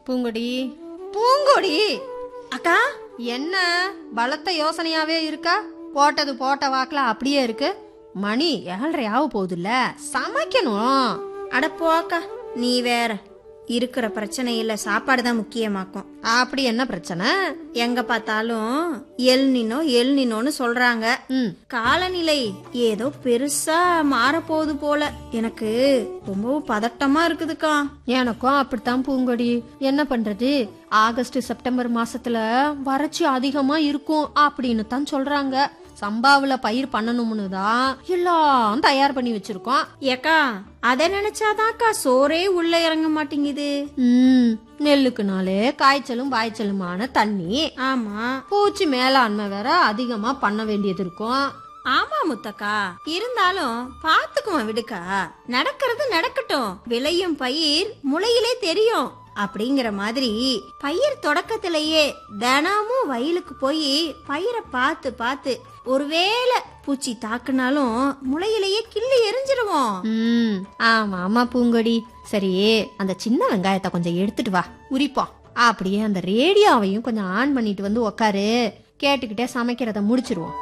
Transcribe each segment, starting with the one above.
பூங்கொடி பூங்கொடி அக்கா என்ன பலத்த யோசனையாவே இருக்கா போட்டது போட்ட வாக்குல அப்படியே இருக்கு மணி ஏழரை ஆக போகுதுல்ல சமைக்கணும் அட போ அக்கா நீ வேற இருக்கிற பிரச்சனை இல்ல சாப்பாடு தான் முக்கியமாக்கும் அப்படி என்ன பிரச்சனை எங்க பார்த்தாலும் எல் நினோ எல் நினோன்னு சொல்றாங்க ம் காலநிலை ஏதோ பெருசா மாறப்போகுது போல எனக்கு ரொம்பவும் பதட்டமா இருக்குதுக்கா எனக்கும் அப்படித்தான் பூங்கொடி என்ன பண்றது ஆகஸ்ட் செப்டம்பர் மாசத்துல வறட்சி அதிகமா இருக்கும் அப்படின்னு தான் சொல்றாங்க சம்பாவுல பயிர் பண்ணணும்னு தான் எல்லாம் தயார் பண்ணி வச்சிருக்கோம் ஏக்கா அதை நினைச்சாதான்க்கா சோறே உள்ள இறங்க மாட்டேங்குது ம் நெல்லுக்குனாலே காய்ச்சலும் பாய்ச்சலுமான தண்ணி ஆமா பூச்சி மேலாண்மை வேற அதிகமா பண்ண வேண்டியது இருக்கும் ஆமா முத்தக்கா இருந்தாலும் பாத்துக்குவோம் விடுக்கா நடக்கிறது நடக்கட்டும் விளையும் பயிர் முளையிலே தெரியும் அப்படிங்கிற மாதிரி பயிர் தொடக்கத்திலேயே தினமும் வயலுக்கு போய் பயிரை பார்த்து பார்த்து ஒருவேளை பூச்சி தாக்குனாலும் முளையிலேயே கிள்ளி எரிஞ்சிருவோம் ம் ஆமா ஆமா பூங்கொடி சரி அந்த சின்ன வெங்காயத்தை கொஞ்சம் எடுத்துட்டு வா உரிப்போம் அப்படியே அந்த ரேடியோவையும் கொஞ்சம் ஆன் பண்ணிட்டு வந்து உக்காரு கேட்டுக்கிட்டே சமைக்கிறத முடிச்சிருவோம்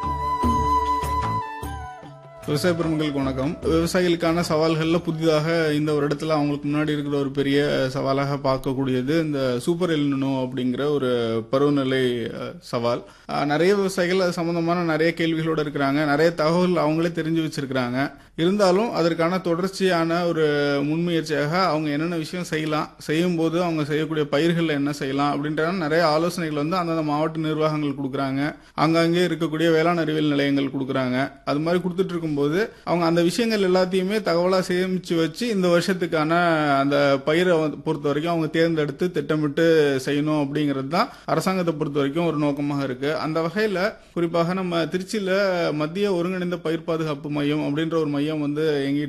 விவசாய பெருமக்களுக்கு வணக்கம் விவசாயிகளுக்கான சவால்கள்ல புதிதாக இந்த வருடத்துல அவங்களுக்கு முன்னாடி இருக்கிற ஒரு பெரிய சவாலாக பார்க்கக்கூடியது இந்த சூப்பர் எல்னினோ அப்படிங்கிற ஒரு பருவநிலை அஹ், சவால் அஹ், நிறைய விவசாயிகள் அது சம்பந்தமான நிறைய கேள்விகளோட இருக்கிறாங்க நிறைய தகவல் அவங்களே தெரிஞ்சு வச்சிருக்கிறாங்க இருந்தாலும் அதற்கான தொடர்ச்சியான ஒரு முன்முயற்சியாக அவங்க என்னென்ன விஷயம் செய்யலாம் செய்யும் போது அவங்க செய்யக்கூடிய பயிர்களில் என்ன செய்யலாம் அப்படின்ற நிறைய ஆலோசனைகள் வந்து அந்தந்த மாவட்ட நிர்வாகங்கள் கொடுக்குறாங்க அங்கங்கே இருக்கக்கூடிய வேளாண் அறிவியல் நிலையங்கள் கொடுக்குறாங்க அது மாதிரி கொடுத்துட்டு இருக்கும்போது அவங்க அந்த விஷயங்கள் எல்லாத்தையுமே தகவலாக சேமிச்சு வச்சு இந்த வருஷத்துக்கான அந்த பயிரை வந்து பொறுத்த வரைக்கும் அவங்க தேர்ந்தெடுத்து திட்டமிட்டு செய்யணும் அப்படிங்கிறது தான் அரசாங்கத்தை பொறுத்த வரைக்கும் ஒரு நோக்கமாக இருக்கு அந்த வகையில் குறிப்பாக நம்ம திருச்சியில் மத்திய ஒருங்கிணைந்த பயிர் பாதுகாப்பு மையம் அப்படின்ற ஒரு மையம் வந்து எங்கிட்ட